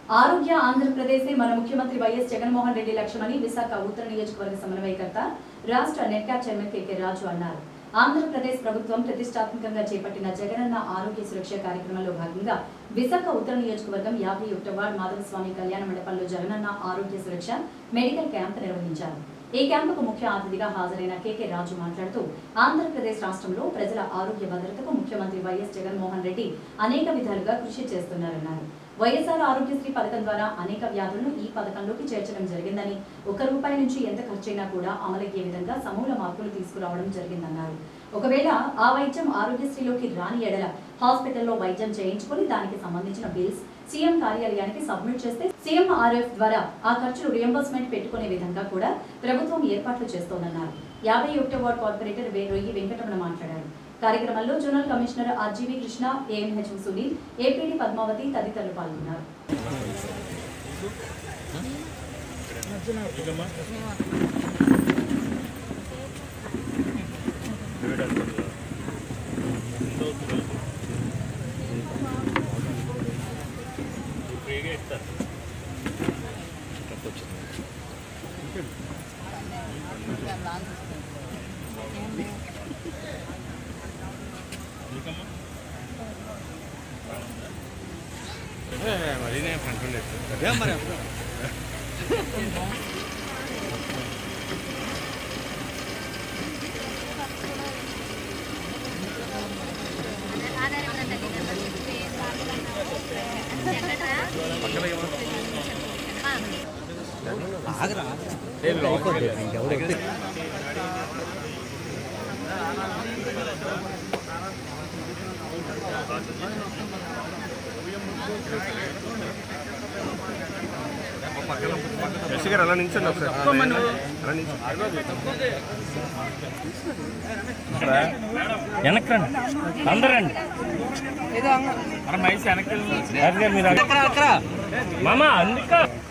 ఆరోగ్య ఆంధ్రప్రదేశ్ మన ముఖ్యమంత్రి వైఎస్ జగన్మోహన్ రెడ్డి లక్ష్యమని విశాఖ ఉత్తర నియోజకవర్గ సమన్వయకర్త రాష్ట్ర నెట్కా చైర్మన్ కెకే రాజు అన్నారు ఆంధ్రప్రదేశ్ ప్రభుత్వం ప్రతిష్టాత్మకంగా చేపట్టిన జగనన్న ఆరోగ్య సురక్ష కార్యక్రమంలో భాగంగా విశాఖ ఉత్తర నియోజకవర్గం యాభై ఒకటో వార్డు మాధవస్వామి కళ్యాణ మండపంలో జగనన్న ఆరోగ్య సురక్ష మెడికల్ క్యాంప్ నిర్వహించారు ఈ క్యాంపుకు ముఖ్య అతిథిగా హాజరైన కేకే రాజు మాట్లాడుతూ ఆంధ్రప్రదేశ్ రాష్ట్రంలో ప్రజల ఆరోగ్య భద్రతకు ముఖ్యమంత్రి వైఎస్ జగన్మోహన్ రెడ్డి అనేక విధాలుగా కృషి చేస్తున్నారన్నారు వైఎస్ఆర్ ఆరోగ్యశ్రీ పథకం ద్వారా అనేక వ్యాధులను ఈ పథకంలోకి చేర్చడం జరిగిందని ఒక్క రూపాయి నుంచి ఎంత ఖర్చైనా కూడా అమలయ్యే విధంగా సమూల మార్పులు తీసుకురావడం జరిగిందన్నారు ఒకవేళ ఆ వైద్యం ఆరోగ్యశ్రీలోకి రాని ఎడల హాస్పిటల్లో వైద్యం చేయించుకొని దానికి సంబంధించిన బిల్స్ సీఎం కార్యాలయానికి సబ్మిట్ చేస్తే సీఎం ఆర్ఎఫ్ ద్వారా ఆ ఖర్చులు రియంబర్స్మెంట్ పెట్టుకునే విధంగా కూడా ప్రభుత్వం ఏర్పాట్లు చేస్తోందన్నారు యాభై ఒకటో వార్డు కార్పొరేటర్ వే- రొయ్యి వెంకటరమణ మాట్లాడారు కార్యక్రమంలో zonal commissioner RGV Krishna AMH Sunil APD Padmavathi తదితరులు పాల్గొన్నారు మరి నేను ఫ్రంట్ అదే మరి ఆగరా ఇంకెవరు ఎస్సీ గారు అలా నించండి ఒకసారి అలా నించండి వెనక్కి రండి అందరూ రండి రాజు గారు మీరు మామ అందుక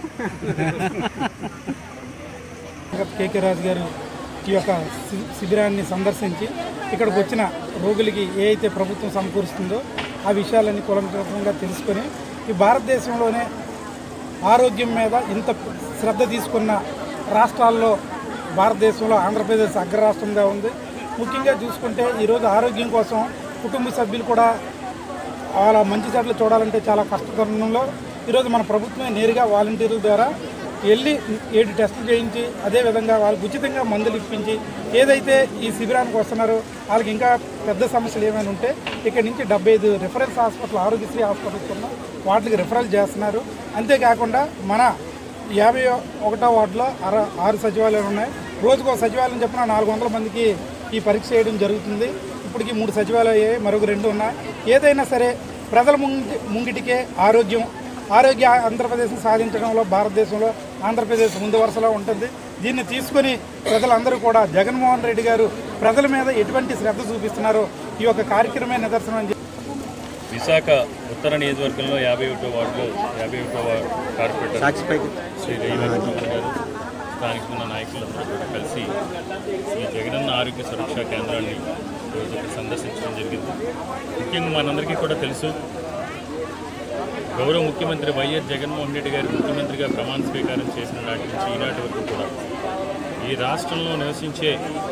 కేకే రాజు గారు ఈ యొక్క శి- శిబిరాన్ని సందర్శించి ఇక్కడికి వచ్చిన రోగులకి ఏ అయితే ప్రభుత్వం సమకూరుస్తుందో ఆ విషయాలన్నీ కులంకరంగా తెలుసుకొని ఈ భారతదేశంలోనే ఆరోగ్యం మీద ఇంత శ్రద్ధ తీసుకున్న రాష్ట్రాల్లో భారతదేశంలో ఆంధ్రప్రదేశ్ అగ్రరాష్ట్రంగా ఉంది ముఖ్యంగా చూసుకుంటే ఈరోజు ఆరోగ్యం కోసం కుటుంబ సభ్యులు కూడా వాళ్ళ మంచి చెడ్లు చూడాలంటే చాలా కష్టతరుణంలో ఈరోజు మన ప్రభుత్వమే నేరుగా వాలంటీర్ల ద్వారా వెళ్ళి ఏడు టెస్టులు చేయించి అదేవిధంగా వాళ్ళకి ఉచితంగా మందులు ఇప్పించి ఏదైతే ఈ శిబిరానికి వస్తున్నారో వాళ్ళకి ఇంకా పెద్ద సమస్యలు ఏమైనా ఉంటే ఇక్కడ నుంచి డెబ్బై ఐదు రిఫరెన్స్ హాస్పిటల్ ఆరోగ్యశ్రీ హాస్పిటల్స్ ఉన్న వాటికి రిఫరల్ చేస్తున్నారు అంతేకాకుండా మన యాభై ఒకటో వార్డులో అర ఆరు సచివాలయాలు ఉన్నాయి రోజుకు ఒక సచివాలయం చెప్పిన నాలుగు వందల మందికి ఈ పరీక్ష చేయడం జరుగుతుంది ఇప్పటికి మూడు సచివాలయాలు అయ్యాయి మరొక రెండు ఉన్నాయి ఏదైనా సరే ప్రజల ముంగి ముంగిటికే ఆరోగ్యం ఆరోగ్య ఆంధ్రప్రదేశ్ని సాధించడంలో భారతదేశంలో ఆంధ్రప్రదేశ్ ముందు వరుసలో ఉంటుంది దీన్ని తీసుకొని ప్రజలందరూ కూడా జగన్మోహన్ రెడ్డి గారు ప్రజల మీద ఎటువంటి శ్రద్ధ చూపిస్తున్నారో ఈ యొక్క కార్యక్రమే నిదర్శనం అని చెప్పి విశాఖ ఉత్తర నియోజకవర్గంలో యాభై ఒకటో వార్డులో యాభై ఒకటో వార్డు కార్పొరేటర్ శ్రీ రేయి వెంకటరమణ గారు స్థానిక ఉన్న నాయకులందరూ కూడా కలిసి ఈ జగనన్న ఆరోగ్య సురక్ష కేంద్రాన్ని రోజు ఇక్కడ సందర్శించడం జరిగింది ముఖ్యంగా మనందరికీ కూడా తెలుసు గౌరవ ముఖ్యమంత్రి వైఎస్ జగన్మోహన్ రెడ్డి గారు ముఖ్యమంత్రిగా ప్రమాణ స్వీకారం చేసిన నాటి నుంచి ఈనాటి వరకు కూడా ఈ రాష్ట్రంలో నివసించే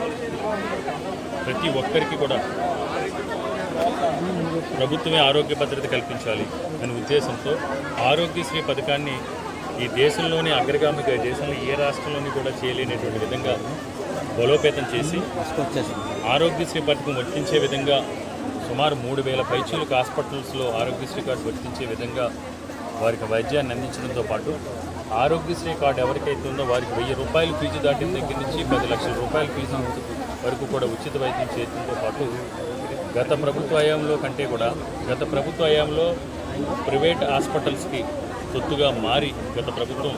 ప్రతి ఒక్కరికి కూడా ప్రభుత్వమే ఆరోగ్య భద్రత కల్పించాలి అనే ఉద్దేశంతో ఆరోగ్యశ్రీ పథకాన్ని ఈ దేశంలోనే అగ్రగామిగా దేశంలో ఏ రాష్ట్రంలోని కూడా చేయలేనటువంటి విధంగా బలోపేతం చేసి ఆరోగ్యశ్రీ పథకం వర్తించే విధంగా సుమారు మూడు వేల పైచీలకు హాస్పిటల్స్లో ఆరోగ్యశ్రీ కార్డు వర్తించే విధంగా వారికి వైద్యాన్ని అందించడంతో పాటు ఆరోగ్యశ్రీ కార్డు ఎవరికైతే ఉందో వారికి వెయ్యి రూపాయలు ఫీజు దాటిన దగ్గర నుంచి పది లక్షల రూపాయల ఫీజు వరకు కూడా ఉచిత వైద్యం చేయడంతో పాటు గత ప్రభుత్వ హయాంలో కంటే కూడా గత ప్రభుత్వ హయాంలో ప్రైవేట్ హాస్పిటల్స్కి తొత్తుగా మారి గత ప్రభుత్వం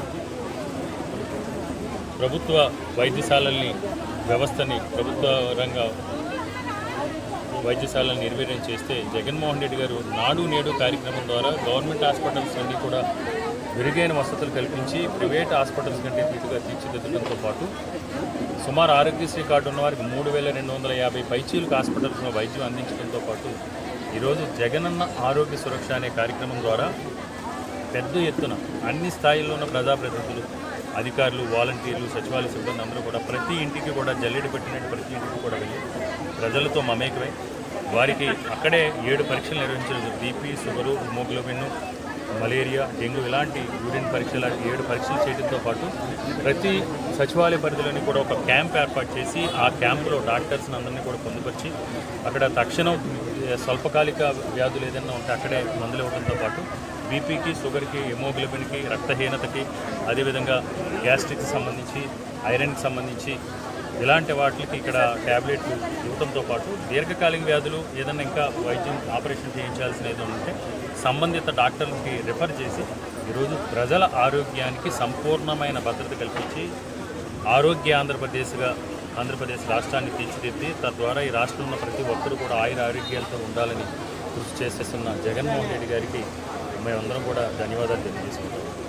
ప్రభుత్వ వైద్యశాలల్ని వ్యవస్థని ప్రభుత్వ రంగ వైద్యశాలను నిర్వీర్యం చేస్తే జగన్మోహన్ రెడ్డి గారు నాడు నేడు కార్యక్రమం ద్వారా గవర్నమెంట్ హాస్పిటల్స్ అన్నీ కూడా మెరుగైన వసతులు కల్పించి ప్రైవేట్ హాస్పిటల్స్ కంటే ధీటుగా తీర్చిదిద్దడంతో పాటు సుమారు ఆరోగ్యశ్రీ కార్డు ఉన్న వారికి మూడు వేల రెండు వందల యాభై పైచీలకు హాస్పిటల్స్లో వైద్యం అందించడంతో పాటు ఈరోజు జగనన్న ఆరోగ్య సురక్ష అనే కార్యక్రమం ద్వారా పెద్ద ఎత్తున అన్ని స్థాయిల్లో ఉన్న ప్రజాప్రతినిధులు అధికారులు వాలంటీర్లు సచివాలయ సిబ్బంది అందరూ కూడా ప్రతి ఇంటికి కూడా జల్లెడ పెట్టినట్టు ప్రతి ఇంటికి కూడా వెళ్ళి ప్రజలతో మమేకమై వారికి అక్కడే ఏడు పరీక్షలు నిర్వహించలేదు BP sugar haemoglobin malaria dengue ఇలాంటి యూరిన్ పరీక్ష లాంటి ఏడు పరీక్షలు చేయడంతో పాటు ప్రతి సచివాలయ పరిధిలోని కూడా ఒక క్యాంప్ ఏర్పాటు చేసి ఆ క్యాంపులో డాక్టర్స్ని అందరినీ కూడా పొందుపరిచి అక్కడ తక్షణం ఏ, స్వల్పకాలిక వ్యాధులు ఏదైనా ఉంటే అక్కడే మందులు ఇవ్వడంతో పాటు బీపీకి షుగర్కి హిమోగ్లోబిన్కి రక్తహీనతకి అదేవిధంగా గ్యాస్ట్రిక్కి సంబంధించి ఐరన్కి సంబంధించి ఇలాంటి వాటికి ఇక్కడ ట్యాబ్లెట్లు ఇవ్వడంతో పాటు దీర్ఘకాలిక వ్యాధులు ఏదైనా ఇంకా వైద్యం ఆపరేషన్ చేయించాల్సిన ఏదైనా ఉంటే సంబంధిత డాక్టర్లకి రిఫర్ చేసి ఈరోజు ప్రజల ఆరోగ్యానికి సంపూర్ణమైన భద్రత కల్పించి ఆరోగ్య ఆంధ్రప్రదేశ్గా ఆంధ్రప్రదేశ్ రాష్ట్రాన్ని తీర్చిదిద్ది తద్వారా ఈ రాష్ట్రంలో ప్రతి ఒక్కరూ కూడా ఆయుర ఆరోగ్యాలతో ఉండాలని కృషి చేసేస్తున్న జగన్మోహన్ రెడ్డి గారికి మేమందరం కూడా ధన్యవాదాలు తెలియజేసుకుంటాం